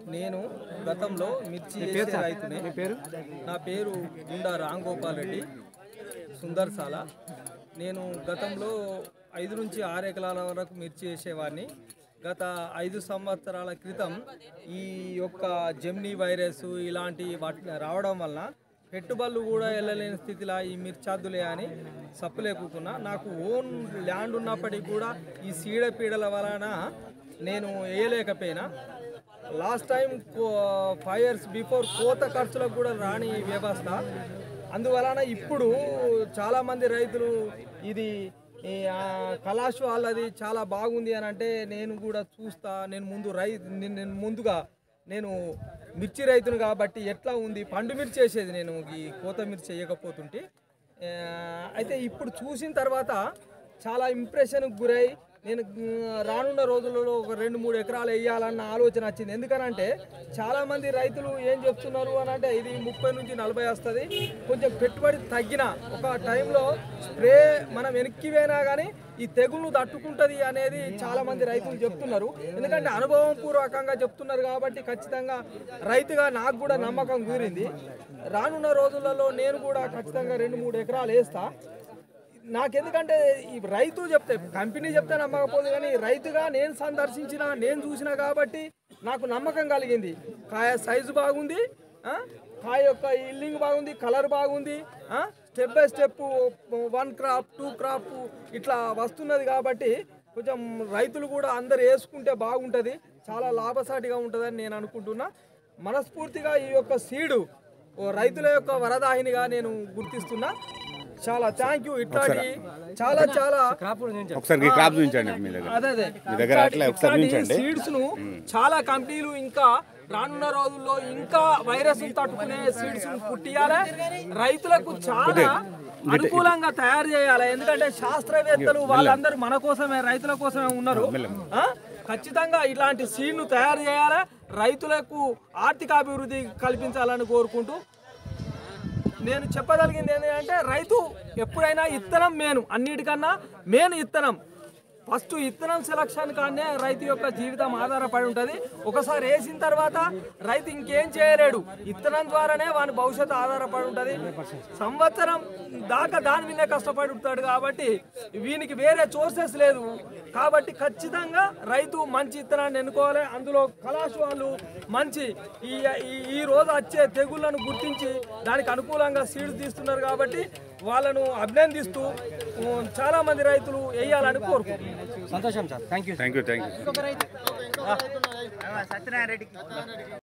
నేను గతంలో మిర్చి వేసే రైతునే పేరు నా పేరు గుండా రామ్ గోపాల్ రెడ్డి సుందర్సాల నేను గతంలో ఐదు నుంచి ఆరు ఎకరాల వరకు మిర్చి వేసేవాడిని గత ఐదు సంవత్సరాల క్రితం ఈ యొక్క జెమ్నీ వైరస్ ఇలాంటి వాటి రావడం వలన పెట్టుబడులు కూడా వెళ్ళలేని స్థితిలో ఈ మిర్చాదులే అని సప్పులేకుతున్నా నాకు ఓన్ ల్యాండ్ ఉన్నప్పటికీ కూడా ఈ సీడపీడల వలన నేను వేయలేకపోయినా last time five years before కోత ఖర్చులకు కూడా రాని వ్యవస్థ అందువలన ఇప్పుడు చాలామంది రైతులు ఇది ఈ, ఆ, కలాష్ వాళ్ళది చాలా బాగుంది అని అంటే నేను కూడా చూస్తా నేను ముందు రై నేను నేను ముందుగా నేను మిర్చి రైతును కాబట్టి ఎట్లా ఉంది పండు మిర్చి వేసేది నేను ఈ కోత మిర్చి వేయకపోతుంటే ఆ, అయితే ఇప్పుడు చూసిన తర్వాత చాలా ఇంప్రెషన్కి గురై నేను మ్, రానున్న రోజులలో ఒక రెండు మూడు ఎకరాలు వేయాలన్న ఆలోచన వచ్చింది ఎందుకనంటే చాలామంది రైతులు ఏం చెప్తున్నారు అని అంటే ఇది ముప్పై నుంచి నలభై వస్తుంది కొంచెం పెట్టుబడి తగ్గిన ఒక టైంలో స్ప్రే మనం వెనక్కి పోయినా కానీ ఈ తెగులు తట్టుకుంటుంది అనేది చాలామంది రైతులు చెప్తున్నారు ఎందుకంటే అనుభవం పూర్వకంగా చెప్తున్నారు కాబట్టి ఖచ్చితంగా రైతుగా నాకు కూడా నమ్మకం కుదిరింది రానున్న రోజులలో నేను కూడా ఖచ్చితంగా రెండు మూడు ఎకరాలు వేస్తా నాకెందుకంటే ఈ రైతు చెప్తే కంపెనీ చెప్తే నమ్మకపోదు కానీ రైతుగా నేను సందర్శించిన నేను చూసిన కాబట్టి నాకు నమ్మకం కలిగింది కాయ సైజు బాగుంది ఆ? కాయ యొక్క ఇల్లింగ్ బాగుంది కలర్ బాగుంది step by step one crop two crop ఇట్లా వస్తున్నది కాబట్టి కొంచెం రైతులు కూడా అందరు వేసుకుంటే బాగుంటుంది చాలా లాభసాటిగా ఉంటుందని నేను అనుకుంటున్నా మనస్ఫూర్తిగా ఈ యొక్క సీడు ఓ రైతుల యొక్క వరదాహినిగా నేను గుర్తిస్తున్నా చాలా థ్యాంక్ యూ ఇట్లాంటి చాలా చాలా ఒకసారి ఈ క్రాప్ చూపించండి మీ దగ్గర అదే అదే మీ దగ్గర అట్లా ఒకసారి చూపించండి సీడ్స్ ను చాలా కంపెనీలు ఇంకా రానున్న రోజుల్లో ఇంకా వైరస్ తట్టుకునే సీడ్స్ పుట్టియాలి రైతులకు చాలా అనుకూలంగా తయారు చేయాలి ఎందుకంటే శాస్త్రవేత్తలు వాళ్ళందరూ మన కోసమే రైతుల కోసమే ఉన్నారు ఆ? ఖచ్చితంగా ఇలాంటి సీడ్ను తయారు చేయాలి రైతులకు ఆర్థిక అభివృద్ధి కల్పించాలని కోరుకుంటూ నేను చెప్పగలిగింది ఏంటంటే రైతు ఎప్పుడైనా ఇత్తనం మేను అన్నిటికన్నా మేను ఇత్తనం ఫస్ట్ ఇత్తనం సెలక్షన్ కానే రైతు యొక్క జీవితం ఆధారపడి ఉంటుంది ఒకసారి వేసిన తర్వాత రైతు ఇంకేం చేయలేడు ఇత్తనం ద్వారానే వాని భవిష్యత్తు ఆధారపడి ఉంటుంది సంవత్సరం దాకా దాని మీదే కష్టపడి ఉంటాడు కాబట్టి వీనికి వేరే సోర్సెస్ లేదు కాబట్టి ఖచ్చితంగా రైతు మంచి ఇత్తనాన్ని ఎన్నుకోవాలి అందులో కళాశ వాళ్ళు మంచి ఈ ఈ- ఈ రోజు వచ్చే తెగుళ్లను గుర్తించి దానికి అనుకూలంగా సీడ్స్ తీస్తున్నారు కాబట్టి వాళ్ళను అభినందిస్తూ ఉ, చాలా మంది రైతులు వేయాలని కోరుకుంటున్నారు సంతోషం sir thank you thank you thank you Satyanarayana రెడ్డికి